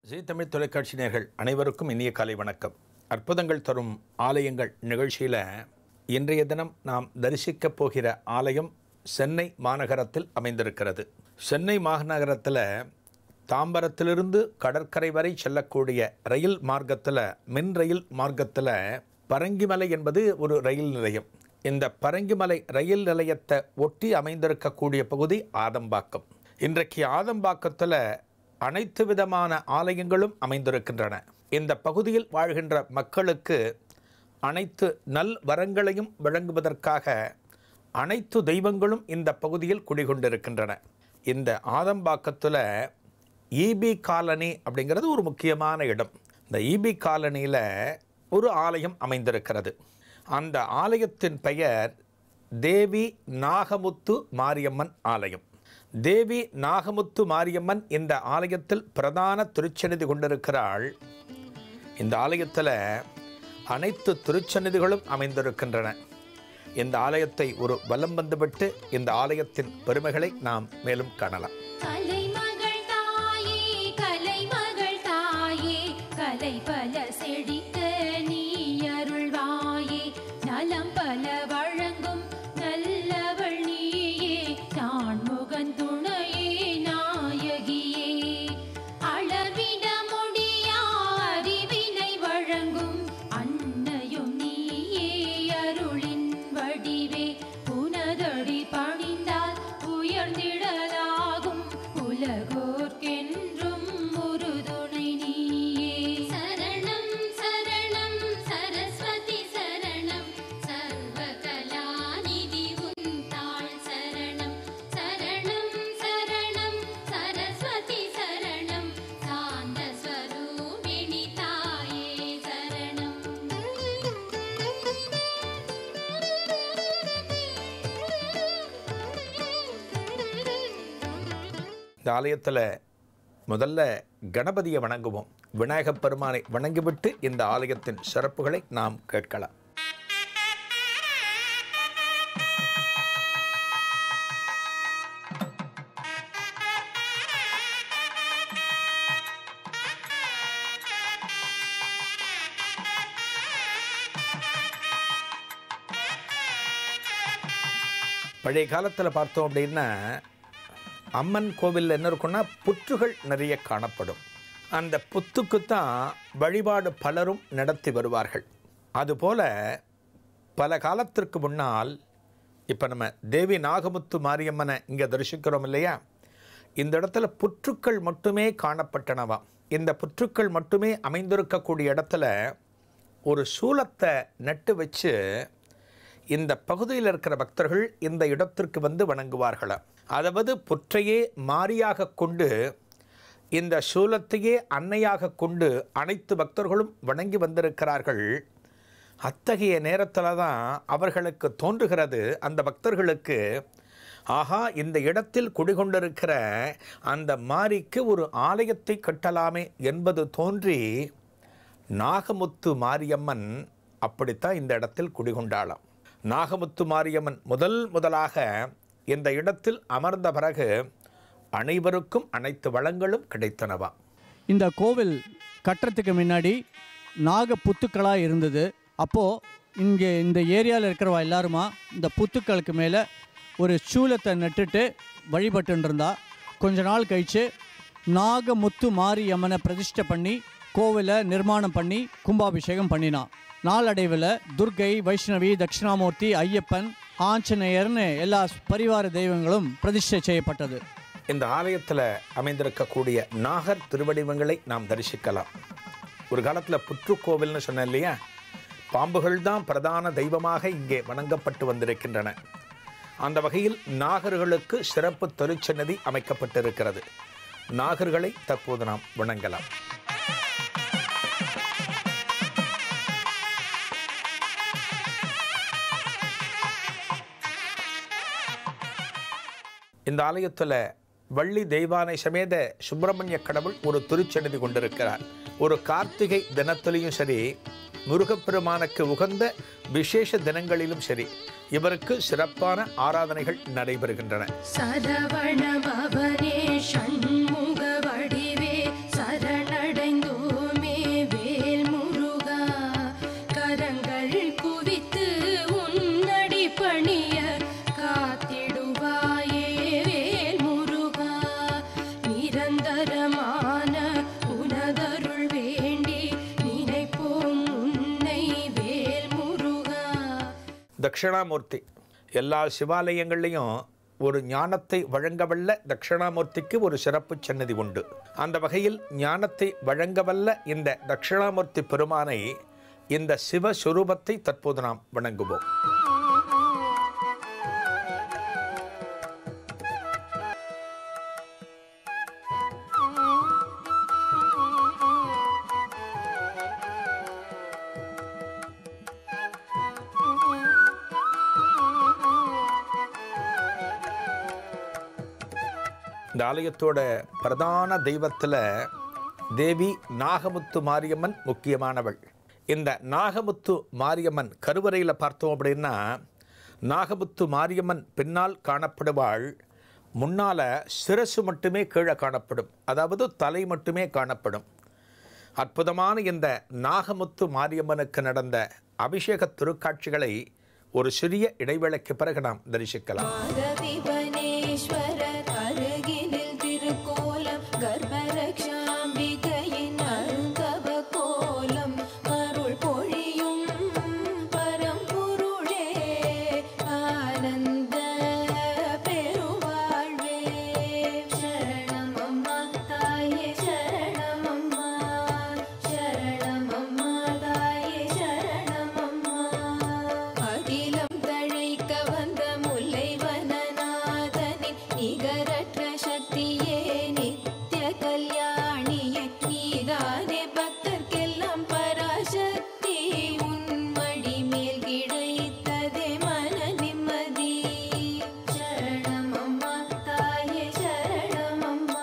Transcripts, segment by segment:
G Tamil தொலைக்காட்சி நேயர்கள் அனைவருக்கும் இனிய காலை வணக்கம் அற்புதங்கள் தரும் ஆலயங்கள் நிகழ்ச்சியில் இன்றைய தினம் நாம் தரிசிக்கப் போகிற ஆலயம் சென்னை மாநகரத்தில் அமைந்திருக்கிறது சென்னை மாநகரத்தில் தாம்பரத்திலிருந்து கடற்கரை வரை செல்லக்கூடிய ரயில் மார்க்கத்தில் மின் ரயில் மார்க்கத்தில் பரங்கிமலை என்பது ஒரு ரயில் நிலையம் இந்த பரங்கிமலை ரயில் நிலையத்தை ஒட்டி அமைந்திருக்கக்கூடிய பகுதி ஆதம்பாக்கம் இன்றைக்கு ஆதம்பாக்கத்தில் அனைத்து விதமான ஆலயங்களும் அமைந்திருக்கின்றன இந்த பகுதியில் வாழ்கின்ற மக்களுக்கு அனைத்து நல் வரங்களையும் வழங்குவதற்காக அனைத்து தெய்வங்களும் இந்த பகுதியில் குடிகொண்டிருக்கின்றன இந்த ஆதம்பாக்கத்தில் ஈபி காலனி அப்படிங்கிறது ஒரு முக்கியமான இடம் இந்த ஈபி காலனியில் ஒரு ஆலயம் அமைந்திருக்கிறது அந்த ஆலயத்தின் பெயர் தேவி நாகமுத்து மாரியம்மன் ஆலயம் தேவி நாகமுத்து மாரியம்மன் இந்த ஆலயத்தில் பிரதான திருச்சநிதி கொண்டிருக்கிறாள் இந்த ஆலயத்தில் அனைத்து திருச்சந்நிதிகளும் அமைந்திருக்கின்றன இந்த ஆலயத்தை ஒரு வலம் வந்துவிட்டு இந்த ஆலயத்தின் பெருமைகளை நாம் மேலும் காணலாம் கலைமகள் தாயே கலைமகள் தாயே கலை பல செழிக்க நீ அருள்வாயே நலம் பல வழங்கும் நல்லவள் நீயே நான் முகன் துணையே நாயகியே அளவிட முடியா அறிவினை வழங்கும் அன்னையும் நீயே அருளின் வடிவே புனதடி பணிந்தால் உயர்ந்திடலாகும் உலகோர்க்கென்றும் ஒரு துணை நீயே சரணம் சரணம் சரஸ்வதி சரணம் சர்வகலாநிதி உன் தாள் சரணம் சரணம் சரணம் சரஸ்வதி சரணம் சாந்த ஸ்வரூபிணி தாயே சரணம் இந்த ஆலயத்தில் முதல்ல கணபதியை வணங்குவோம் விநாயகப் பெருமானை வணங்கிவிட்டு இந்த ஆலயத்தின் சிறப்புகளை நாம் கேட்கலாம் பழைய காலத்தில் பார்த்தோம் அப்படின்னா அம்மன் கோவிலில் என்ன இருக்குன்னா புற்றுகள் நிறைய காணப்படும் அந்த புத்துக்கு தான் வழிபாடு பலரும் நடத்தி வருவார்கள் அதுபோல பல காலத்திற்கு முன்னால் இப்போ நம்ம தேவி நாகமுத்து மாரியம்மனை இங்கே தரிசிக்கிறோம் இல்லையா இந்த இடத்துல புற்றுக்கள் மட்டுமே காணப்பட்டனவாம் இந்த புற்றுக்கள் மட்டுமே அமைந்திருக்கக்கூடிய இடத்துல ஒரு சூலத்தை நட்டு வச்சு இந்த பகுதியில் இருக்கிற பக்தர்கள் இந்த இடத்திற்கு வந்து வணங்குவார்களாம் அதாவது புற்றையே மாரியாக கொண்டு இந்த சூலத்தையே அன்னையாக கொண்டு அனைத்து பக்தர்களும் வணங்கி வந்திருக்கிறார்கள் அத்தகைய நேரத்தில் தான் அவர்களுக்கு தோன்றுகிறது அந்த பக்தர்களுக்கு ஆஹா இந்த இடத்தில் குடிகொண்டிருக்கிற அந்த மாரிக்கு ஒரு ஆலயத்தை கட்டலாமே என்பது தோன்றி நாகமுத்து மாரியம்மன் அப்படித்தான் இந்த இடத்தில் குடிகொண்டாளாம் நாகமுத்து மாரியம்மன் முதல் முதலாக இந்த இடத்தில் அமர்ந்த பிறகு அனைவருக்கும் அனைத்து வளங்களும் கிடைத்தனவா இந்த கோவில் கட்டுறதுக்கு முன்னாடி நாக புத்துக்களாக இருந்தது அப்போது இங்கே இந்த ஏரியாவில் இருக்கிறவா எல்லாருமா இந்த புத்துக்களுக்கு மேலே ஒரு சூலத்தை நட்டுட்டு வழிபட்டுன்னு இருந்தா கொஞ்ச நாள் கழித்து நாகமுத்து மாரியம்மனை பிரதிஷ்டை பண்ணி கோவிலை நிர்மாணம் பண்ணி கும்பாபிஷேகம் பண்ணினான் நாளடைவில் துர்க்கை வைஷ்ணவி தட்சிணாமூர்த்தி ஐயப்பன் ஆஞ்சநேயர்னு எல்லா பரிவார தெய்வங்களும் பிரதிஷ்டை செய்யப்பட்டது இந்த ஆலயத்தில் அமைந்திருக்கக்கூடிய நாகர் திருவடிவங்களை நாம் தரிசிக்கலாம் ஒரு காலத்தில் புற்றுக்கோவில்னு சொன்னேன் இல்லையா பாம்புகள் தான் பிரதான தெய்வமாக இங்கே வணங்கப்பட்டு வந்திருக்கின்றன அந்த வகையில் நாகர்களுக்கு சிறப்பு திருச்சன்னதி அமைக்கப்பட்டிருக்கிறது நாகர்களை தற்போது நாம் வணங்கலாம் இந்த ஆலயத்தில் வள்ளி தெய்வானை சமேத சுப்பிரமணிய கடவுள் ஒரு திருச்சென்னதி கொண்டிருக்கிறார் ஒரு கார்த்திகை தினத்திலையும் சரி முருகப்பெருமானுக்கு உகந்த விசேஷ தினங்களிலும் சரி இவருக்கு சிறப்பான ஆராதனைகள் நடைபெறுகின்றன சரவண பவனே ஷண்முக வடிவே சரணடை தட்சிணாமூர்த்தி எல்லா சிவாலயங்கள்லேயும் ஒரு ஞானத்தை வழங்கவல்ல தட்சிணாமூர்த்திக்கு ஒரு சிறப்பு சன்னதி உண்டு அந்த வகையில் ஞானத்தை வழங்கவல்ல இந்த தட்சிணாமூர்த்தி பெருமானை இந்த சிவஸ்வரூபத்தை தற்போது நாம் வணங்குவோம் இந்த ஆலயத்தோட பிரதான தெய்வத்தில் தேவி நாகமுத்து மாரியம்மன் முக்கியமானவள் இந்த நாகமுத்து மாரியம்மன் கருவறையில் பார்த்தோம் அப்படின்னா நாகமுத்து மாரியம்மன் பின்னால் காணப்படுவாள் முன்னால் சிரசு மட்டுமே கீழே காணப்படும் அதாவது தலை மட்டுமே காணப்படும் அற்புதமான இந்த நாகமுத்து மாரியம்மனுக்கு நடந்த அபிஷேக திருக்காட்சிகளை ஒரு சிறிய இடைவேளைக்கு பிறகு நாம் தரிசிக்கலாம் மாதவிபனேஸ்வரர் அருகினில் திருக்கோலம் கர்ப்பரக்ஷாம்பிகையின் அருந்தவ கோலம் அருள் பொழியும் பரம்பொருளே ஆனந்த பெருவாழ்வே சரணமம்மா தாயே சரணமம்மா சரணமம்மா தாயே சரணமம்மா அகிலம் தழைக்க வந்த முல்லைவனநாதனின் நிகரற்ற சக்தியே நித்ய கல்யாணியே நீதானே பக்தர்க்கெல்லாம் பராசக்தி உன்மடி மேல் கிடைத்ததே மன நிம்மதி சரணமம்மா தாயே சரணமம்மா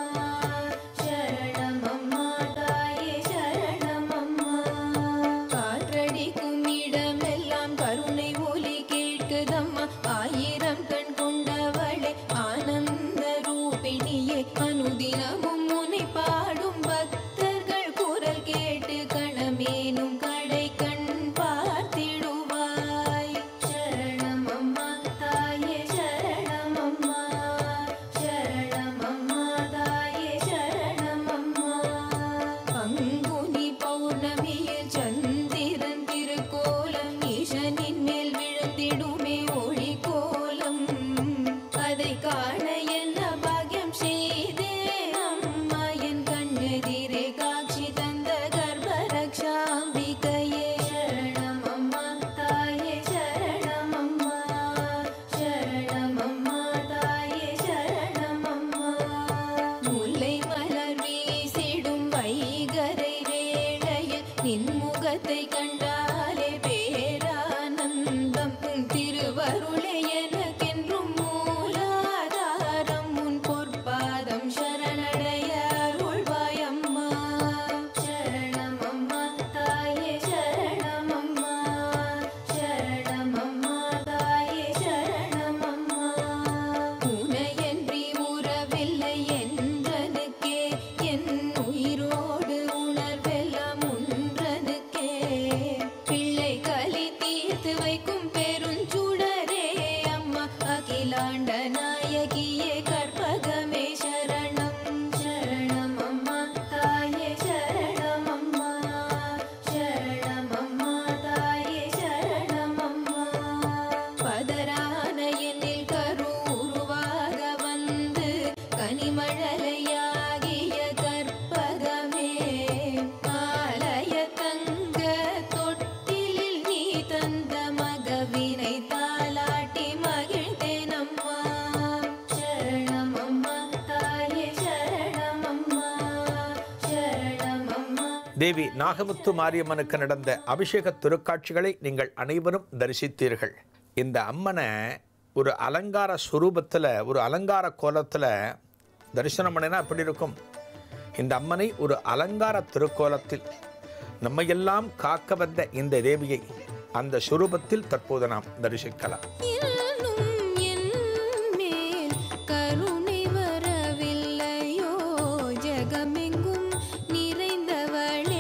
சரணமம்மா தாயே சரணமம்மா காற்றடிக்கும் இடமெல்லாம் கருணை ஒலி கேட்குதம்மா ஆயிரம் கண் கொண்டவளே ஆனந்த ரூபிணியே அனுதினமும் முனை பாடும் பக்தர்கள் குரல் கேட்டு கணமேனும் கடை கண் பார்த்திடுவாய் சரணமம்மா தாயே சரணமம்மா சரணமம்மா தாயே சரணமம்மா பங்குனி பௌர்ணமியில் சந்திரன் திருக்கோலம் ஈசனின் மேல் விழுந்திடுமே ஒளி கோலம் அதை காண என்ன பாக்கியம் செய்தே அம்மா என் கண்ணெதிரே காட்சி தந்த கர்ப்பரக்ஷாம்பிகையே சரணமம்மா தாயே சரணமம்மா சரணமம்மா தாயே சரணமம்மா முல்லை மலர் வீசிடும் வைகரை வேளையில் நின் முகத்தை கண்டாலே பேரானந்தம் உன் திருவருளே எனக்கென்றும் மூலாதாரம் உன் பொற்பாதம் சரணடைய அருள்வாயம்மா சரணமம்மா தாயே சரணமம்மா சரணமம்மா தாயே சரணமம்மா உனையன்றி உறவில்லை என்றனுக்கே என் உயிரோடு உணர்வெல்லாம் உன்றனுக்கே பிள்ளை கலி தீர்த்து வைக்கும் பெருஞ்சுடரே அம்மா அகிலாண்ட நாயகியே கற்பகமே சரணம் சரணம் அம்மா தாயே சரணம் அம்மா சரணம் அம்மா தாயே சரணம் அம்மா பதரான என்னில் கருவுருவாக வந்து கனிமழலையாகிய கற்பகமே ஆலய தங்க தொட்டிலில் நீ தந்த மகவினை தாலாட்டி மகிழ்ந்தேனம்மா சரணமம்மா தாயே சரணமம்மா சரணமம்மா தேவி நாகமுத்து மாரியம்மனுக்கு நடந்த அபிஷேக திருக்காட்சிகளை நீங்கள் அனைவரும் தரிசித்தீர்கள் இந்த அம்மனை ஒரு அலங்கார சுரூபத்தில் ஒரு அலங்கார கோலத்தில் தரிசனம் பண்ணினா எப்படி இருக்கும் இந்த அம்மனை ஒரு அலங்கார திருக்கோலத்தில் நம்மையெல்லாம் காக்க வந்த இந்த தேவியை அந்த சுரூபத்தில் தற்போது நாம் தரிசிக்கலாம் இன்னும் என் மேல் கருணை வரவில்லையோ ஜெகமெங்கும் நிறைந்தவளே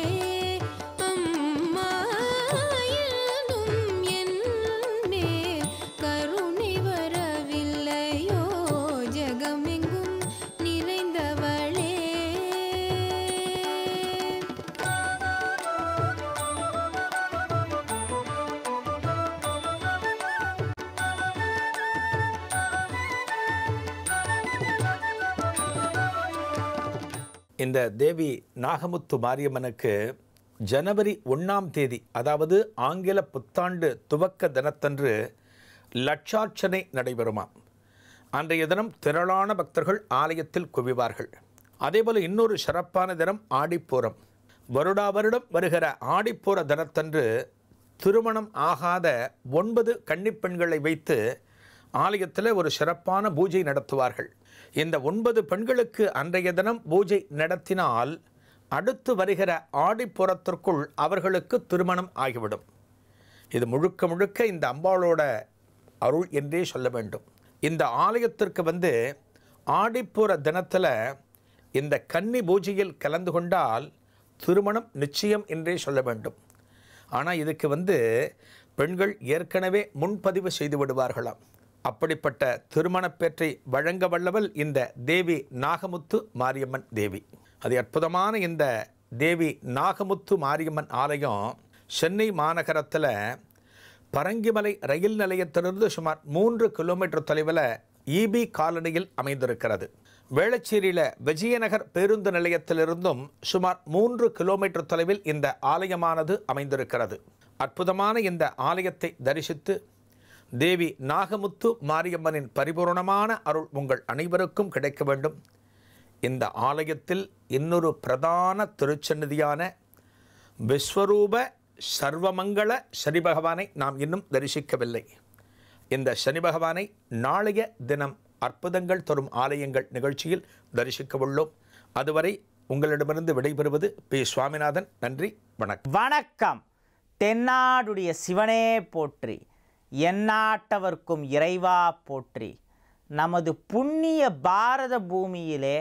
அம்மா இன்னும் என் மேல் கருணை வரவில்லையோ ஜெகமெங்கும் நிறைந்தவளே இந்த தேவி நாகமுத்து மாரியம்மனுக்கு ஜனவரி ஒன்றாம் தேதி அதாவது ஆங்கில புத்தாண்டு துவக்க தினத்தன்று லட்சார்ச்சனை நடைபெறுமாம் அன்றைய தினம் திரளான பக்தர்கள் ஆலயத்தில் குவிவார்கள் அதேபோல் இன்னொரு சிறப்பான தினம் ஆடிப்பூரம் வருடா வருடம் வருகிற ஆடிப்பூர தினத்தன்று திருமணம் ஆகாத ஒன்பது கன்னிப் பெண்களை வைத்து ஆலயத்தில் ஒரு சிறப்பான பூஜை நடத்துவார்கள் இந்த ஒன்பது பெண்களுக்கு அன்றைய தினம் பூஜை நடத்தினால் அடுத்து வருகிற ஆடிப்புறத்திற்குள் அவர்களுக்கு திருமணம் ஆகிவிடும் இது முழுக்க முழுக்க இந்த அம்பாளோட அருள் என்றே சொல்ல வேண்டும் இந்த ஆலயத்திற்கு வந்து ஆடிப்பூர தினத்தில் இந்த கன்னி பூஜையில் கலந்து கொண்டால் திருமணம் நிச்சயம் என்றே சொல்ல வேண்டும் ஆனால் இதுக்கு வந்து பெண்கள் ஏற்கனவே முன்பதிவு செய்து விடுவார்களாம் அப்படிப்பட்ட திருமணப் பேற்றை வழங்க வல்லவள் இந்த தேவி நாகமுத்து மாரியம்மன் தேவி அது அற்புதமான இந்த தேவி நாகமுத்து மாரியம்மன் ஆலயம் சென்னை மாநகரத்தில் பரங்கிமலை ரயில் நிலையத்திலிருந்து சுமார் மூன்று கிலோமீட்டர் தொலைவில் இபி காலனியில் அமைந்திருக்கிறது வேளச்சேரியில் விஜயநகர் பேருந்து நிலையத்திலிருந்தும் சுமார் மூன்று கிலோமீட்டர் தொலைவில் இந்த ஆலயமானது அமைந்திருக்கிறது அற்புதமான இந்த ஆலயத்தை தரிசித்து தேவி நாகமுத்து மாரியம்மனின் பரிபூர்ணமான அருள் உங்கள் அனைவருக்கும் கிடைக்க வேண்டும் இந்த ஆலயத்தில் இன்னொரு பிரதான திருச்சந்நிதியான விஸ்வரூப சர்வமங்கள சனி பகவானை நாம் இன்னும் தரிசிக்கவில்லை இந்த சனி பகவானை நாளைய தினம் அற்புதங்கள் தரும் ஆலயங்கள் நிகழ்ச்சியில் தரிசிக்க உள்ளோம் அதுவரை உங்களிடமிருந்து விடைபெறுவது பி சுவாமிநாதன் நன்றி வணக்கம் வணக்கம் தென்னாடுடைய சிவனே போற்றி எந்நாட்டவர்க்கும் இறைவா போற்றி நமது புண்ணிய பாரத பூமியிலே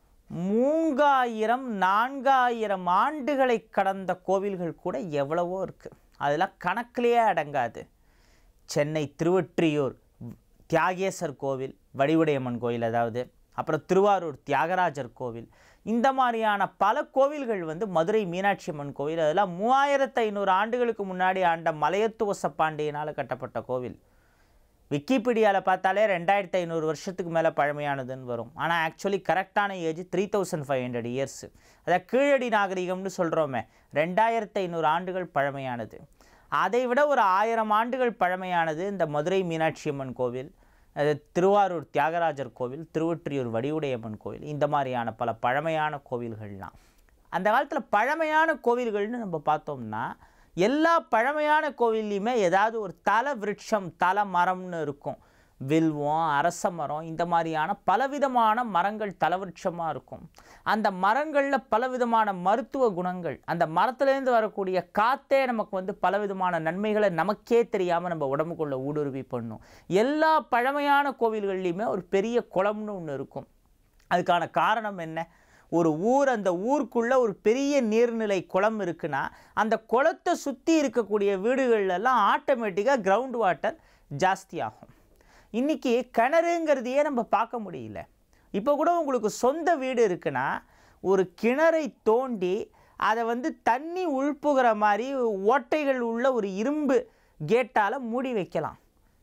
மூன்காயிரம் நான்காயிரம் ஆண்டுகளை கடந்த கோவில்கள் கூட எவ்வளவோ இருக்குது அதெல்லாம் கணக்கிலேயே அடங்காது சென்னை திருவொற்றியூர் தியாகேசர் கோவில் வடிவுடையம்மன் கோயில் அதாவது அப்புறம் திருவாரூர் தியாகராஜர் கோவில் இந்த மாதிரியான பல கோவில்கள் வந்து மதுரை மீனாட்சி அம்மன் கோவில் அதெல்லாம் மூவாயிரத்து ஐநூறு ஆண்டுகளுக்கு முன்னாடி ஆண்ட மலையத்துவச பாண்டியனால் கட்டப்பட்ட கோவில் விக்கிபீடியாவில் பார்த்தாலே ரெண்டாயிரத்து ஐநூறு வருஷத்துக்கு மேலே பழமையானதுன்னு வரும் ஆனால் ஆக்சுவலி கரெக்டான age three thousand five hundred years அதாவது கீழடி நாகரிகம்னு சொல்கிறோமே ரெண்டாயிரத்து ஐநூறு ஆண்டுகள் பழமையானது அதை விட ஒரு ஆயிரம் ஆண்டுகள் பழமையானது இந்த மதுரை மீனாட்சி அம்மன் கோவில் அது திருவாரூர் தியாகராஜர் கோவில் திருவொற்றியூர் வடிவுடையம்மன் கோவில் இந்த மாதிரியான பல பழமையான கோவில்கள்லாம் அந்த காலத்தில் பழமையான கோவில்கள்னு நம்ம பார்த்தோம்னா எல்லா பழமையான கோவில்லையுமே ஏதாவது ஒரு தல விருட்சம் தல மரம்னு இருக்கும் வில்வம் அரச மரம் இந்த மாதிரியான பலவிதமான மரங்கள் தலவிருட்சமாக இருக்கும் அந்த மரங்களில் பலவிதமான மருத்துவ குணங்கள் அந்த மரத்துலேருந்து வரக்கூடிய காத்தே நமக்கு வந்து பலவிதமான நன்மைகளை நமக்கே தெரியாமல் நம்ம உடம்புக்குள்ள ஊடுருவி பண்ணும் எல்லா பழமையான கோவில்கள்லையுமே ஒரு பெரிய குளம்னு ஒன்று இருக்கும் அதுக்கான காரணம் என்ன ஒரு ஊர் அந்த ஊருக்குள்ள ஒரு பெரிய நீர்நிலை குளம் இருக்குன்னா அந்த குளத்தை சுற்றி இருக்கக்கூடிய வீடுகள்லாம் ஆட்டோமேட்டிக்காக கிரவுண்ட் வாட்டர் ஜாஸ்தி ஆகும் இன்றைக்கி கிணறுங்கிறதையே நம்ம பார்க்க முடியல இப்போ கூட உங்களுக்கு சொந்த வீடு இருக்குன்னா ஒரு கிணறை தோண்டி அதை வந்து தண்ணி உள்புகிற மாதிரி ஓட்டைகள் உள்ள ஒரு இரும்பு கேட்டால் மூடி வைக்கலாம்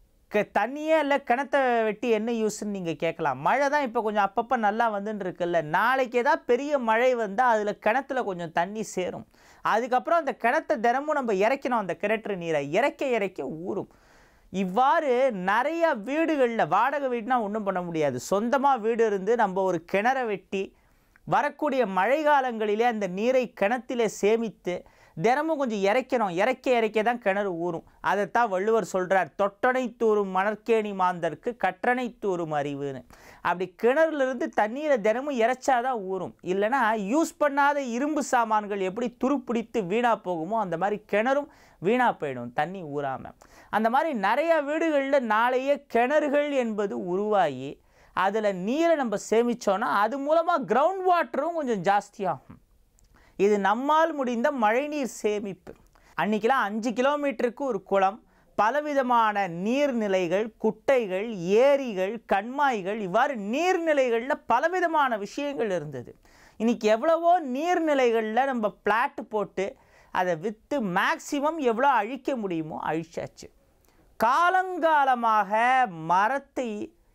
க தண்ணியே இல்லை கிணத்த வெட்டி என்ன யூஸ்ன்னு நீங்கள் கேட்கலாம் மழை தான் இப்போ கொஞ்சம் அப்பப்போ நல்லா வந்துன்னு இருக்குல்ல நாளைக்கு ஏதாவது பெரிய மழை வந்தால் அதில் கிணத்துல கொஞ்சம் தண்ணி சேரும் அதுக்கப்புறம் அந்த கிணத்த தினமும் நம்ம இறைக்கணும் அந்த கிணற்று நீரை இறைக்க இறைக்க ஊறும் இவ்வாறு நிறைய வீடுகளில் வாடகை வீடுனா ஒன்றும் பண்ண முடியாது சொந்தமாக வீடு இருந்து நம்ம ஒரு கிணற வெட்டி வரக்கூடிய மழை காலங்களிலே அந்த நீரை கிணத்திலே சேமித்து தினமும் கொஞ்சம் இறைக்கணும் இறைக்க இறைக்க தான் கிணறு ஊறும் அதைத்தான் வள்ளுவர் சொல்கிறார் தொட்டனை தூறும் மணற்கேணி மாந்தர்க்கு கற்றனை தூறும் அறிவுன்னு அப்படி கிணறுலேருந்து தண்ணீரை தினமும் இறைச்சாதான் ஊறும் இல்லைன்னா யூஸ் பண்ணாத இரும்பு சாமான்கள் எப்படி துருப்பிடித்து வீணாக போகுமோ அந்த மாதிரி கிணறும் வீணாக போயிடும் தண்ணி ஊறாமல் அந்த மாதிரி நிறைய வீடுகளில் நாளையே கிணறுகள் என்பது உருவாகி அதில் நீரை நம்ம சேமித்தோன்னா அது மூலமாக கிரவுண்ட் வாட்டரும் கொஞ்சம் ஜாஸ்தியாகும் இது நம்மால் முடிந்த மழைநீர் சேமிப்பு அன்றைக்கெலாம் அஞ்சு கிலோமீட்டருக்கு ஒரு குளம் பலவிதமான நீர்நிலைகள் குட்டைகள் ஏரிகள் கண்மாய்கள் இவ்வாறு நீர்நிலைகளில் பலவிதமான விஷயங்கள் இருந்தது இன்றைக்கி எவ்வளவோ நீர்நிலைகளில் நம்ம பிளாட் போட்டு அதை விற்று மேக்சிமம் எவ்வளோ அழிக்க முடியுமோ அழிச்சாச்சு காலங்காலமாக மரத்தை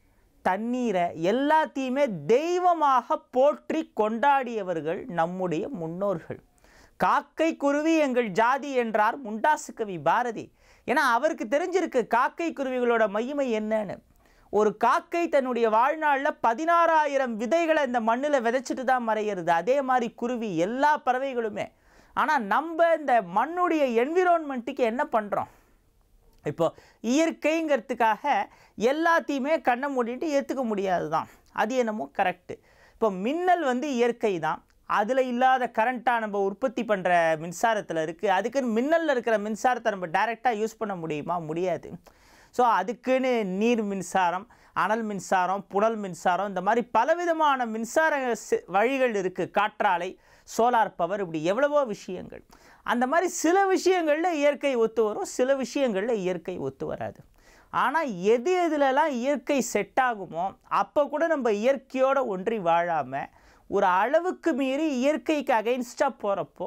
தண்ணீரை எல்லாத்தையுமே தெய்வமாக போற்றி கொண்டாடியவர்கள் நம்முடைய முன்னோர்கள் காக்கை குருவி எங்கள் ஜாதி என்றார் முண்டாசு கவி பாரதி ஏன்னா அவருக்கு தெரிஞ்சிருக்கு காக்கை குருவிகளோட மகிமை என்னன்னு ஒரு காக்கை தன்னுடைய வாழ்நாளில் பதினாறாயிரம் விதைகளை இந்த மண்ணில் விதைச்சிட்டு தான் மறையிறது அதே மாதிரி குருவி எல்லா பறவைகளுமே ஆனால் நம்ம இந்த மண்ணுடைய என்விரான்மெண்ட்டுக்கு என்ன பண்ணுறோம் இப்போ இயற்கைங்கிறதுக்காக எல்லாத்தையுமே கண்ணை மூடிட்டு ஏற்றுக்க முடியாது தான் அது என்னமோ கரெக்டு இப்போ மின்னல் வந்து இயற்கை தான் அதில் இல்லாத கரண்ட்டாக நம்ம உற்பத்தி பண்ணுற மின்சாரத்தில் இருக்குது அதுக்குன்னு மின்னலில் இருக்கிற மின்சாரத்தை நம்ம டைரெக்டாக யூஸ் பண்ண முடியுமா முடியாது ஸோ அதுக்குன்னு நீர் மின்சாரம் அனல் மின்சாரம் புனல் மின்சாரம் இந்த மாதிரி பலவிதமான மின்சார சி- வழிகள் இருக்குது காற்றாலை சோலார் பவர் இப்படி எவ்வளவோ விஷயங்கள் அந்த மாதிரி சில விஷயங்களில் இயற்கை ஒத்து வரும் சில விஷயங்களில் இயற்கை ஒத்து வராது ஆனால் எது எதுலலாம் இயற்கை செட் ஆகுமோ அப்போ கூட நம்ம இயற்கையோட ஒன்றி வாழாமல் ஒரு அளவுக்கு மீறி இயற்கைக்கு அகைன்ஸ்டாக போகிறப்போ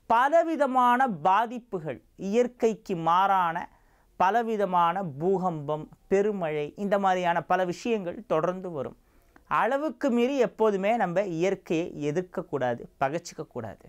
பலவிதமான பாதிப்புகள் இயற்கைக்கு மாறான பலவிதமான பூகம்பம் பெருமழை இந்த மாதிரியான பல விஷயங்கள் தொடர்ந்து வரும் அளவுக்கு மீறி எப்போதுமே நம்ம இயற்கையை எதிர்க்கக்கூடாது பகைச்சிக்கக்கூடாது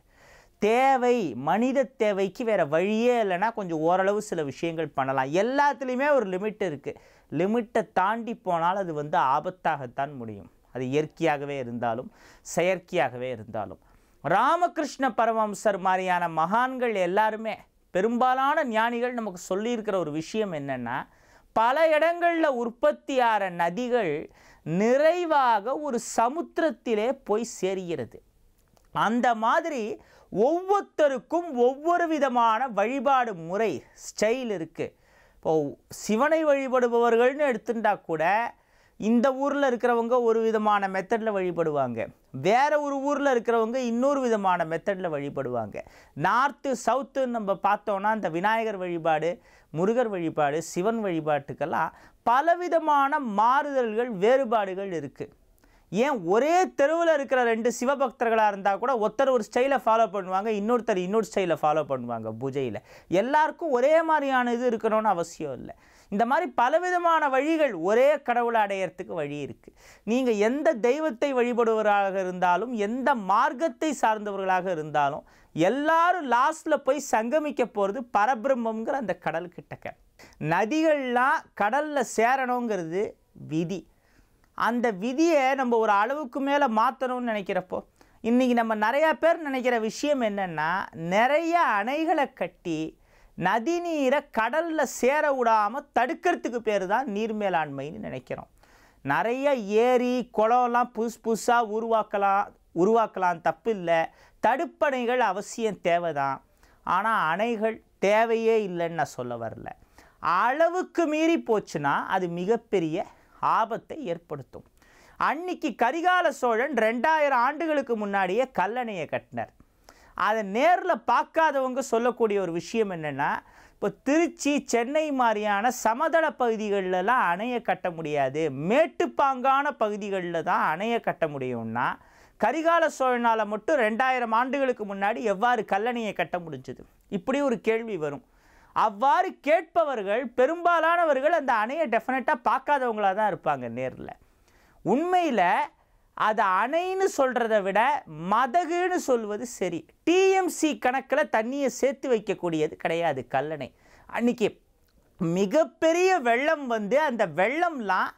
தேவை மனித தேவைக்கு வேறு வழியே இல்லைன்னா கொஞ்சம் ஓரளவு சில விஷயங்கள் பண்ணலாம் எல்லாத்துலேயுமே ஒரு லிமிட் இருக்குது லிமிட்டை தாண்டி போனால் அது வந்து ஆபத்தாகத்தான் முடியும் அது இயற்கையாகவே இருந்தாலும் செயற்கையாகவே இருந்தாலும் ராமகிருஷ்ண பரமஹம்சர் மாதிரியான மகான்கள் எல்லாருமே பெரும்பாலான ஞானிகள் நமக்கு சொல்லியிருக்கிற ஒரு விஷயம் என்னென்னா பல இடங்களில் உற்பத்தியாகிற நதிகள் நிறைவாக ஒரு சமுத்திரத்திலே போய் சேர்கிறது அந்த மாதிரி ஒவ்வொருத்தருக்கும் ஒவ்வொரு விதமான வழிபாடு முறை ஸ்டைல் இருக்குது இப்போ சிவனை வழிபடுபவர்கள்னு எடுத்துட்டா கூட இந்த ஊரில் இருக்கிறவங்க ஒரு விதமான மெத்தடில் வழிபடுவாங்க வேற ஒரு ஊரில் இருக்கிறவங்க இன்னொரு விதமான மெத்தடில் வழிபடுவாங்க நார்த்து சவுத்துன்னு நம்ம பார்த்தோன்னா இந்த விநாயகர் வழிபாடு முருகர் வழிபாடு சிவன் வழிபாட்டுக்கெல்லாம் பலவிதமான மாறுதல்கள் வேறுபாடுகள் இருக்குது ஏன் ஒரே தெருவில் இருக்கிற ரெண்டு சிவபக்தர்களாக இருந்தால் கூட ஒருத்தர் ஒரு ஸ்டைலை ஃபாலோ பண்ணுவாங்க இன்னொருத்தர் இன்னொரு ஸ்டைலை ஃபாலோ பண்ணுவாங்க பூஜையில் எல்லாருக்கும் ஒரே மாதிரியான இது இருக்கணும்னு அவசியம் இல்லை இந்த மாதிரி பலவிதமான வழிகள் ஒரே கடவுளை அடையறதுக்கு வழி இருக்குது நீங்கள் எந்த தெய்வத்தை வழிபடுவராக இருந்தாலும் எந்த மார்க்கத்தை சார்ந்தவர்களாக இருந்தாலும் எல்லாரும் லாஸ்ட்டில் போய் சங்கமிக்க போகிறது பரபிரம்மங்கிற அந்த கடல் கிட்டக்க நதிகள்லாம் கடலில் சேரணுங்கிறது விதி அந்த விதியை நம்ம ஒரு அளவுக்கு மேலே மாற்றணும்னு நினைக்கிறப்போ இன்றைக்கி நம்ம நிறையா பேர் நினைக்கிற விஷயம் என்னென்னா நிறைய அணைகளை கட்டி நதிநீரை கடலில் சேர விடாமல் தடுக்கிறதுக்கு பேர் தான் நீர் மேலாண்மைன்னு நினைக்கிறோம் நிறைய ஏரி குளம்லாம் புதுசு புதுசாக உருவாக்கலாம் உருவாக்கலாம் தப்பு இல்லை தடுப்பணைகள் அவசியம் தேவைதான் ஆனால் அணைகள் தேவையே இல்லைன்னு நான் சொல்ல வரல அளவுக்கு மீறி போச்சுன்னா அது மிகப்பெரிய ஆபத்தை ஏற்படுத்தும் அன்னைக்கு கரிகால சோழன் ரெண்டாயிரம் ஆண்டுகளுக்கு முன்னாடியே கல்லணையை கட்டினார் அதை நேரில் பார்க்காதவங்க சொல்லக்கூடிய ஒரு விஷயம் என்னென்னா இப்போ திருச்சி சென்னை மாதிரியான சமதள பகுதிகளெலாம் அணையை கட்ட முடியாது மேட்டுப்பாங்கான பகுதிகளில் தான் அணையை கட்ட முடியும்னா கரிகால சோழனால் மட்டும் ரெண்டாயிரம் ஆண்டுகளுக்கு முன்னாடி எவ்வாறு கல்லணையை கட்ட முடிஞ்சது இப்படி ஒரு கேள்வி வரும் அவ்வாறு கேட்பவர்கள் பெரும்பாலானவர்கள் அந்த அணையை டெஃபினட்டாக பார்க்காதவங்களாக தான் இருப்பாங்க நேரில் உண்மையில் அது அணைன்னு சொல்கிறத விட மதகுன்னு சொல்வது சரி டிஎம்சி கணக்கில் தண்ணியை சேர்த்து வைக்கக்கூடியது கிடையாது கல்லணை அன்னைக்கு மிகப்பெரிய வெள்ளம் வந்து அந்த வெள்ளம்லாம்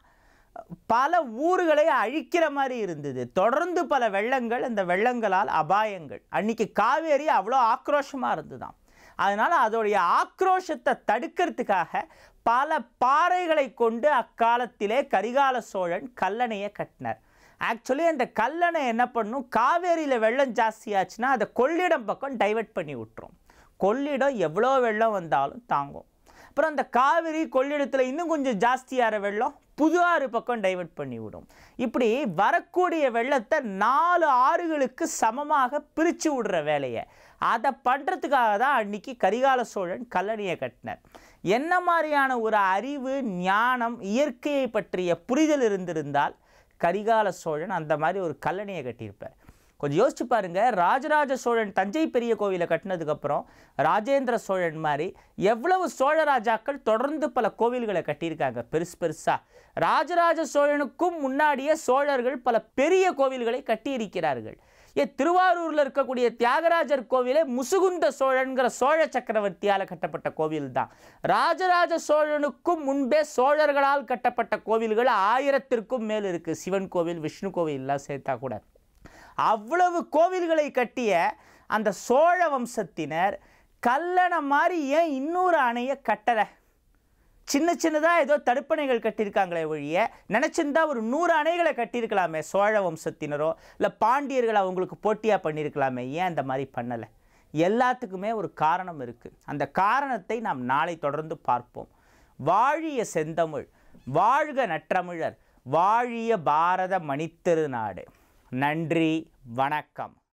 பல ஊர்களை அழிக்கிற மாதிரி இருந்தது தொடர்ந்து பல வெள்ளங்கள் அந்த வெள்ளங்களால் அபாயங்கள் அன்னைக்கு காவேரி அவ்வளோ ஆக்ரோஷமாக இருந்துதான் அதனால் அதோடைய ஆக்ரோஷத்தை தடுக்கிறதுக்காக பல பாறைகளை கொண்டு அக்காலத்திலே கரிகால சோழன் கல்லணையை கட்டினார் ஆக்சுவலி அந்த கல்லணை என்ன பண்ணும் காவேரியில் வெள்ளம் ஜாஸ்தியாச்சுன்னா அதை கொள்ளிடம் பக்கம் டைவர்ட் பண்ணி விட்டுரும் கொள்ளிடம் எவ்வளோ வெள்ளம் வந்தாலும் தாங்கும் அப்புறம் அந்த காவிரி கொள்ளிடத்தில் இன்னும் கொஞ்சம் ஜாஸ்தியாகிற வெள்ளம் புது ஆறு பக்கம் டைவர்ட் பண்ணி விடும் இப்படி வரக்கூடிய வெள்ளத்தை நாலு ஆறுகளுக்கு சமமாக பிரித்து விடுற வேலையை அதை பண்ணுறதுக்காக தான் அன்னைக்கு கரிகால சோழன் கல்லணையை கட்டினார் என்ன மாதிரியான ஒரு அறிவு ஞானம் இயற்கையை பற்றிய புரிதல் இருந்திருந்தால் கரிகால சோழன் அந்த மாதிரி ஒரு கல்லணையை கட்டியிருப்பார் கொஞ்சம் யோசிச்சு பாருங்க ராஜராஜ சோழன் தஞ்சை பெரிய கோவிலை கட்டினதுக்கப்புறம் ராஜேந்திர சோழன் மாதிரி எவ்வளவு சோழ ராஜாக்கள் தொடர்ந்து பல கோவில்களை கட்டியிருக்காங்க பெருசு பெருசா ராஜராஜ சோழனுக்கும் முன்னாடியே சோழர்கள் பல பெரிய கோவில்களை கட்டியிருக்கிறார்கள் ஏ திருவாரூரில் இருக்கக்கூடிய தியாகராஜர் கோவிலே முசுகுந்த சோழன்கிற சோழ சக்கரவர்த்தியால் கட்டப்பட்ட கோவில் தான் ராஜராஜ சோழனுக்கும் முன்பே சோழர்களால் கட்டப்பட்ட கோவில்கள் ஆயிரத்திற்கும் மேல் இருக்குது சிவன் கோவில் விஷ்ணு கோவில் எல்லாம் சேர்த்தா கூட அவ்வளவு கோவில்களை கட்டிய அந்த சோழ வம்சத்தினர் கல்லணை மாதிரி ஏன் இன்னொரு அணையை கட்டலை சின்ன சின்னதாக ஏதோ தடுப்பணைகள் கட்டியிருக்காங்களே ஒழிய நினச்சிருந்தா ஒரு நூறு அணைகளை கட்டியிருக்கலாமே சோழ வம்சத்தினரோ இல்லை பாண்டியர்கள் அவங்களுக்கு போட்டியாக பண்ணியிருக்கலாமே ஏன் அந்த மாதிரி பண்ணலை எல்லாத்துக்குமே ஒரு காரணம் இருக்குது அந்த காரணத்தை நாம் நாளை தொடர்ந்து பார்ப்போம் வாழிய செந்தமிழ் வாழ்க நற்றமிழர் வாழிய பாரத மணித்திருநாடு நன்றி வணக்கம்